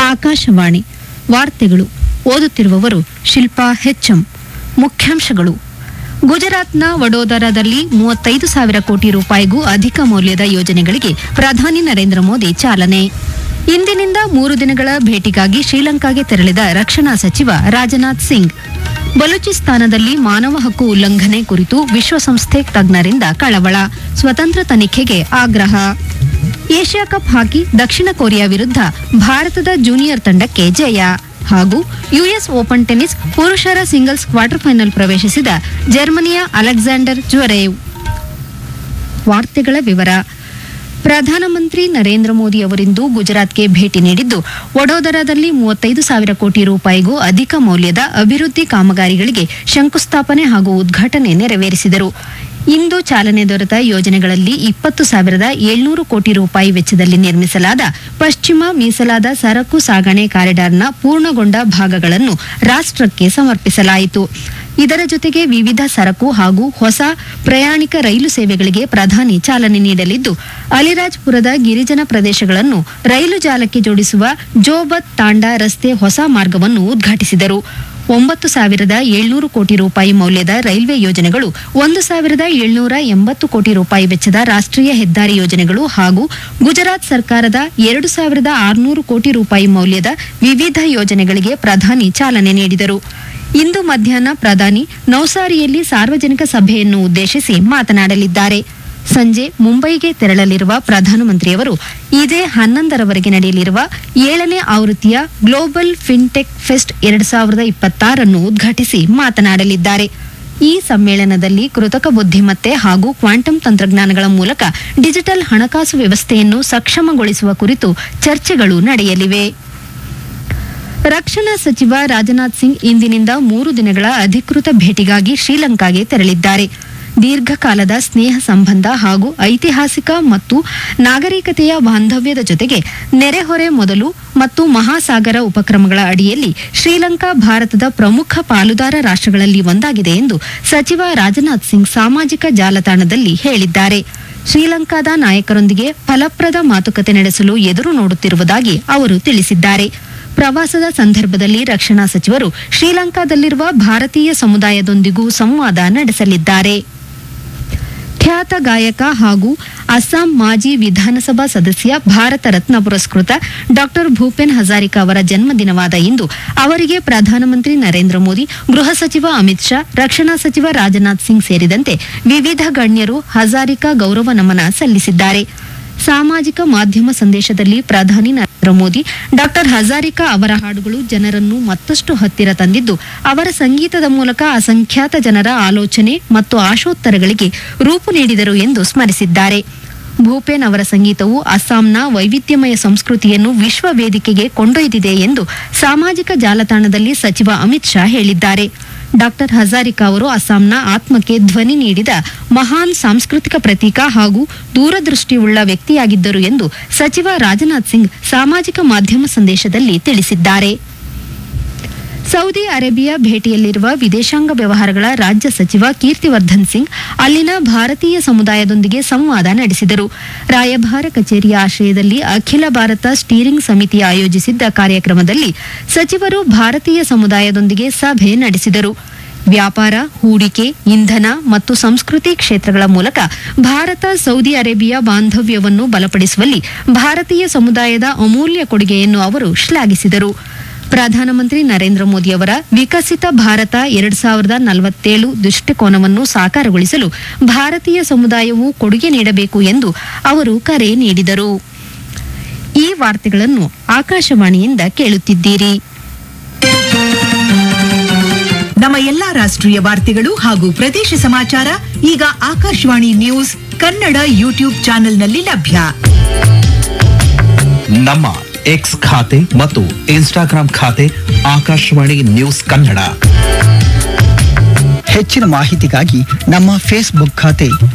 ಆಕಾಶವಾಣಿ ವಾರ್ತೆಗಳು ಓದುತ್ತಿರುವವರು ಶಿಲ್ಪಾ ಹೆಚ್ಎಂ ಮುಖ್ಯಾಂಶಗಳು ಗುಜರಾತ್ನ ವಡೋದರಾದಲ್ಲಿ ಮೂವತ್ತೈದು ಸಾವಿರ ಕೋಟಿ ರೂಪಾಯಿಗೂ ಅಧಿಕ ಮೌಲ್ಯದ ಯೋಜನೆಗಳಿಗೆ ಪ್ರಧಾನಿ ನರೇಂದ್ರ ಮೋದಿ ಚಾಲನೆ ಇಂದಿನಿಂದ ಮೂರು ದಿನಗಳ ಭೇಟಿಗಾಗಿ ಶ್ರೀಲಂಕಾಗೆ ತೆರಳಿದ ರಕ್ಷಣಾ ಸಚಿವ ರಾಜನಾಥ್ ಸಿಂಗ್ ಬಲೂಚಿಸ್ತಾನದಲ್ಲಿ ಮಾನವ ಹಕ್ಕು ಉಲ್ಲಂಘನೆ ಕುರಿತು ವಿಶ್ವಸಂಸ್ಥೆ ತಜ್ಞರಿಂದ ಕಳವಳ ಸ್ವತಂತ್ರ ತನಿಖೆಗೆ ಆಗ್ರಹ ಏಷ್ಯಾ ಕಪ್ ಹಾಕಿ ದಕ್ಷಿಣ ಕೊರಿಯಾ ವಿರುದ್ಧ ಭಾರತದ ಜೂನಿಯರ್ ತಂಡಕ್ಕೆ ಜಯ ಹಾಗೂ ಯುಎಸ್ ಓಪನ್ ಟೆನ್ನಿಸ್ ಪುರುಷರ ಸಿಂಗಲ್ಸ್ ಕ್ವಾರ್ಟರ್ ಫೈನಲ್ ಪ್ರವೇಶಿಸಿದ ಜರ್ಮನಿಯ ಅಲೆಕ್ಸಾಂಡರ್ ಜ್ವರೇವ್ ವಾರ್ತೆಗಳ ವಿವರ ಪ್ರಧಾನಮಂತ್ರಿ ನರೇಂದ್ರ ಮೋದಿ ಅವರಿಂದು ಗುಜರಾತ್ಗೆ ಭೇಟಿ ನೀಡಿದ್ದು ವಡೋದರಾದಲ್ಲಿ ಮೂವತ್ತೈದು ಸಾವಿರ ಕೋಟಿ ರೂಪಾಯಿಗೂ ಅಧಿಕ ಮೌಲ್ಯದ ಅಭಿವೃದ್ಧಿ ಕಾಮಗಾರಿಗಳಿಗೆ ಶಂಕುಸ್ಥಾಪನೆ ಹಾಗೂ ಉದ್ಘಾಟನೆ ನೆರವೇರಿಸಿದರು ಇಂದು ಚಾಲನೆ ದೊರೆತ ಯೋಜನೆಗಳಲ್ಲಿ ಇಪ್ಪತ್ತು ಸಾವಿರದ ಏಳ್ನೂರು ಕೋಟಿ ರೂಪಾಯಿ ವೆಚ್ಚದಲ್ಲಿ ನಿರ್ಮಿಸಲಾದ ಪಶ್ಚಿಮ ಮೀಸಲಾದ ಸರಕು ಸಾಗಣೆ ಕಾರಿಡಾರ್ನ ಪೂರ್ಣಗೊಂಡ ಭಾಗಗಳನ್ನು ರಾಷ್ಟ್ರಕ್ಕೆ ಸಮರ್ಪಿಸಲಾಯಿತು ಇದರ ಜೊತೆಗೆ ವಿವಿಧ ಸರಕು ಹಾಗೂ ಹೊಸ ಪ್ರಯಾಣಿಕ ರೈಲು ಸೇವೆಗಳಿಗೆ ಪ್ರಧಾನಿ ಚಾಲನೆ ನೀಡಲಿದ್ದು ಅಲಿರಾಜ್ಪುರದ ಗಿರಿಜನ ಪ್ರದೇಶಗಳನ್ನು ರೈಲು ಜಾಲಕ್ಕೆ ಜೋಡಿಸುವ ಜೋಬತ್ ತಾಂಡಾ ರಸ್ತೆ ಹೊಸ ಮಾರ್ಗವನ್ನು ಉದ್ಘಾಟಿಸಿದರು ಒಂಬತ್ತು ಸಾವಿರದ ಏಳ್ನೂರು ಕೋಟಿ ರೂಪಾಯಿ ಮೌಲ್ಯದ ರೈಲ್ವೆ ಯೋಜನೆಗಳು ಒಂದು ಸಾವಿರದ ಏಳ್ನೂರ ಎಂಬತ್ತು ಕೋಟಿ ರೂಪಾಯಿ ವೆಚ್ಚದ ರಾಷ್ಟ್ರೀಯ ಹೆದ್ದಾರಿ ಯೋಜನೆಗಳು ಹಾಗೂ ಗುಜರಾತ್ ಸರ್ಕಾರದ ಎರಡು ಸಾವಿರದ ಆರುನೂರು ಕೋಟಿ ರೂಪಾಯಿ ಮೌಲ್ಯದ ವಿವಿಧ ಯೋಜನೆಗಳಿಗೆ ಪ್ರಧಾನಿ ಚಾಲನೆ ನೀಡಿದರು ಇಂದು ಮಧ್ಯಾಹ್ನ ಪ್ರಧಾನಿ ನೌಸಾರಿಯಲ್ಲಿ ಸಾರ್ವಜನಿಕ ಸಭೆಯನ್ನು ಉದ್ದೇಶಿಸಿ ಮಾತನಾಡಲಿದ್ದಾರೆ ಸಂಜೆ ಮುಂಬೈಗೆ ತೆರಳಲಿರುವ ಪ್ರಧಾನಮಂತ್ರಿಯವರು ಇದೇ ಹನ್ನೊಂದರವರೆಗೆ ನಡೆಯಲಿರುವ ಏಳನೇ ಆವೃತ್ತಿಯ ಗ್ಲೋಬಲ್ ಫಿನ್ಟೆಕ್ ಫೆಸ್ಟ್ ಎರಡ್ ಸಾವಿರದ ಇಪ್ಪತ್ತಾರನ್ನು ಉದ್ಘಾಟಿಸಿ ಮಾತನಾಡಲಿದ್ದಾರೆ ಈ ಸಮ್ಮೇಳನದಲ್ಲಿ ಕೃತಕ ಬುದ್ಧಿಮತ್ತೆ ಹಾಗೂ ಕ್ವಾಂಟಮ್ ತಂತ್ರಜ್ಞಾನಗಳ ಮೂಲಕ ಡಿಜಿಟಲ್ ಹಣಕಾಸು ವ್ಯವಸ್ಥೆಯನ್ನು ಸಕ್ಷಮಗೊಳಿಸುವ ಕುರಿತು ಚರ್ಚೆಗಳು ನಡೆಯಲಿವೆ ರಕ್ಷಣಾ ಸಚಿವ ರಾಜನಾಥ್ ಸಿಂಗ್ ಇಂದಿನಿಂದ ಮೂರು ದಿನಗಳ ಅಧಿಕೃತ ಭೇಟಿಗಾಗಿ ಶ್ರೀಲಂಕಾಗೆ ತೆರಳಿದ್ದಾರೆ ದೀರ್ಘಕಾಲದ ಸ್ನೇಹ ಸಂಬಂಧ ಹಾಗೂ ಐತಿಹಾಸಿಕ ಮತ್ತು ನಾಗರಿಕತೆಯ ಬಾಂಧವ್ಯದ ಜೊತೆಗೆ ನೆರೆಹೊರೆ ಮೊದಲು ಮತ್ತು ಮಹಾಸಾಗರ ಉಪಕ್ರಮಗಳ ಅಡಿಯಲ್ಲಿ ಶ್ರೀಲಂಕಾ ಭಾರತದ ಪ್ರಮುಖ ಪಾಲುದಾರ ರಾಷ್ಟ್ರಗಳಲ್ಲಿ ಒಂದಾಗಿದೆ ಎಂದು ಸಚಿವ ರಾಜನಾಥ್ ಸಿಂಗ್ ಸಾಮಾಜಿಕ ಜಾಲತಾಣದಲ್ಲಿ ಹೇಳಿದ್ದಾರೆ ಶ್ರೀಲಂಕಾದ ನಾಯಕರೊಂದಿಗೆ ಫಲಪ್ರದ ಮಾತುಕತೆ ನಡೆಸಲು ಎದುರು ನೋಡುತ್ತಿರುವುದಾಗಿ ಅವರು ತಿಳಿಸಿದ್ದಾರೆ ಪ್ರವಾಸದ ಸಂದರ್ಭದಲ್ಲಿ ರಕ್ಷಣಾ ಸಚಿವರು ಶ್ರೀಲಂಕಾದಲ್ಲಿರುವ ಭಾರತೀಯ ಸಮುದಾಯದೊಂದಿಗೂ ಸಂವಾದ ನಡೆಸಲಿದ್ದಾರೆ ಖ್ಯಾತ ಗಾಯಕ ಹಾಗೂ ಅಸ್ಸಾಂ ಮಾಜಿ ವಿಧಾನಸಭಾ ಸದಸ್ಯ ಭಾರತ ರತ್ನ ಪುರಸ್ಕೃತ ಡಾಕ್ಟರ್ ಭೂಪೇನ್ ಹಜಾರಿಕಾ ಅವರ ಜನ್ಮದಿನವಾದ ಇಂದು ಅವರಿಗೆ ಪ್ರಧಾನಮಂತ್ರಿ ನರೇಂದ್ರ ಮೋದಿ ಗೃಹ ಸಚಿವ ಅಮಿತ್ ಶಾ ರಕ್ಷಣಾ ಸಚಿವ ರಾಜನಾಥ್ ಸಿಂಗ್ ಸೇರಿದಂತೆ ವಿವಿಧ ಗಣ್ಯರು ಹಜಾರಿಕಾ ಗೌರವ ನಮನ ಸಲ್ಲಿಸಿದ್ದಾರೆ ಸಾಮಾಜಿಕ ಮಾಧ್ಯಮ ಸಂದೇಶದಲ್ಲಿ ಪ್ರಧಾನಿ ನರೇಂದ್ರ ಮೋದಿ ಡಾಕ್ಟರ್ ಹಜಾರಿಕಾ ಅವರ ಹಾಡುಗಳು ಜನರನ್ನು ಮತ್ತಷ್ಟು ಹತ್ತಿರ ತಂದಿದ್ದು ಅವರ ಸಂಗೀತದ ಮೂಲಕ ಅಸಂಖ್ಯಾತ ಜನರ ಆಲೋಚನೆ ಮತ್ತು ಆಶೋತ್ತರಗಳಿಗೆ ರೂಪು ನೀಡಿದರು ಎಂದು ಸ್ಮರಿಸಿದ್ದಾರೆ ಭೂಪೇನ್ ಅವರ ಸಂಗೀತವು ಅಸ್ಸಾಂನ ವೈವಿಧ್ಯಮಯ ಸಂಸ್ಕೃತಿಯನ್ನು ವಿಶ್ವ ವೇದಿಕೆಗೆ ಕೊಂಡೊಯ್ದಿದೆ ಎಂದು ಸಾಮಾಜಿಕ ಜಾಲತಾಣದಲ್ಲಿ ಸಚಿವ ಅಮಿತ್ ಶಾ ಹೇಳಿದ್ದಾರೆ ಡಾಕ್ಟರ್ ಹಜಾರಿಕಾ ಅವರು ಅಸ್ಸಾಂನ ಆತ್ಮಕ್ಕೆ ಧ್ವನಿ ನೀಡಿದ ಮಹಾನ್ ಸಾಂಸ್ಕೃತಿಕ ಪ್ರತೀಕ ಹಾಗೂ ದೂರದೃಷ್ಟಿಯುಳ್ಳ ವ್ಯಕ್ತಿಯಾಗಿದ್ದರು ಎಂದು ಸಚಿವ ರಾಜನಾಥ್ ಸಿಂಗ್ ಸಾಮಾಜಿಕ ಮಾಧ್ಯಮ ಸಂದೇಶದಲ್ಲಿ ತಿಳಿಸಿದ್ದಾರೆ ಸೌದಿ ಅರೇಬಿಯಾ ಭೇಟಿಯಲ್ಲಿರುವ ವಿದೇಶಾಂಗ ವ್ಯವಹಾರಗಳ ರಾಜ್ಯ ಸಚಿವ ಕೀರ್ತಿವರ್ಧನ್ ಸಿಂಗ್ ಅಲ್ಲಿನ ಭಾರತೀಯ ಸಮುದಾಯದೊಂದಿಗೆ ಸಂವಾದ ನಡೆಸಿದರು ರಾಯಭಾರ ಕಚೇರಿಯ ಆಶ್ರಯದಲ್ಲಿ ಅಖಿಲ ಭಾರತ ಸ್ಟೀರಿಂಗ್ ಸಮಿತಿ ಆಯೋಜಿಸಿದ್ದ ಕಾರ್ಯಕ್ರಮದಲ್ಲಿ ಸಚಿವರು ಭಾರತೀಯ ಸಮುದಾಯದೊಂದಿಗೆ ಸಭೆ ನಡೆಸಿದರು ವ್ಯಾಪಾರ ಹೂಡಿಕೆ ಇಂಧನ ಮತ್ತು ಸಂಸ್ಕೃತಿ ಕ್ಷೇತ್ರಗಳ ಮೂಲಕ ಭಾರತ ಸೌದಿ ಅರೇಬಿಯಾ ಬಾಂಧವ್ಯವನ್ನು ಬಲಪಡಿಸುವಲ್ಲಿ ಭಾರತೀಯ ಸಮುದಾಯದ ಅಮೂಲ್ಯ ಕೊಡುಗೆಯನ್ನು ಅವರು ಶ್ಲಾಘಿಸಿದರು ಪ್ರಧಾನಮಂತ್ರಿ ನರೇಂದ್ರ ಮೋದಿ ಅವರ ವಿಕಸಿತ ಭಾರತ ಎರಡ್ ಸಾವಿರದ ನಲವತ್ತೇಳು ದೃಷ್ಟಿಕೋನವನ್ನು ಸಾಕಾರಗೊಳಿಸಲು ಭಾರತೀಯ ಸಮುದಾಯವು ಕೊಡುಗೆ ನೀಡಬೇಕು ಎಂದು ಅವರು ಕರೆ ನೀಡಿದರು ಈ ವಾರ್ತೆಗಳನ್ನು ಆಕಾಶವಾಣಿಯಿಂದ ಕೇಳುತ್ತಿದ್ದೀರಿ ನಮ್ಮ ಎಲ್ಲಾ ರಾಷ್ಟ್ರೀಯ ವಾರ್ತೆಗಳು ಹಾಗೂ ಪ್ರದೇಶ ಸಮಾಚಾರ ಈಗ ಆಕಾಶವಾಣಿ ನ್ಯೂಸ್ ಕನ್ನಡ ಯೂಟ್ಯೂಬ್ ಚಾನೆಲ್ನಲ್ಲಿ ಲಭ್ಯ ನಮ್ಮ ಎಕ್ಸ್ ಖಾತೆ ಮತ್ತು ಇನ್ಸ್ಟಾಗ್ರಾಂ ಖಾತೆ ಆಕಾಶವಾಣಿ ನ್ಯೂಸ್ ಕನ್ನಡ ಹೆಚ್ಚಿನ ಮಾಹಿತಿಗಾಗಿ ನಮ್ಮ ಫೇಸ್ಬುಕ್ ಖಾತೆ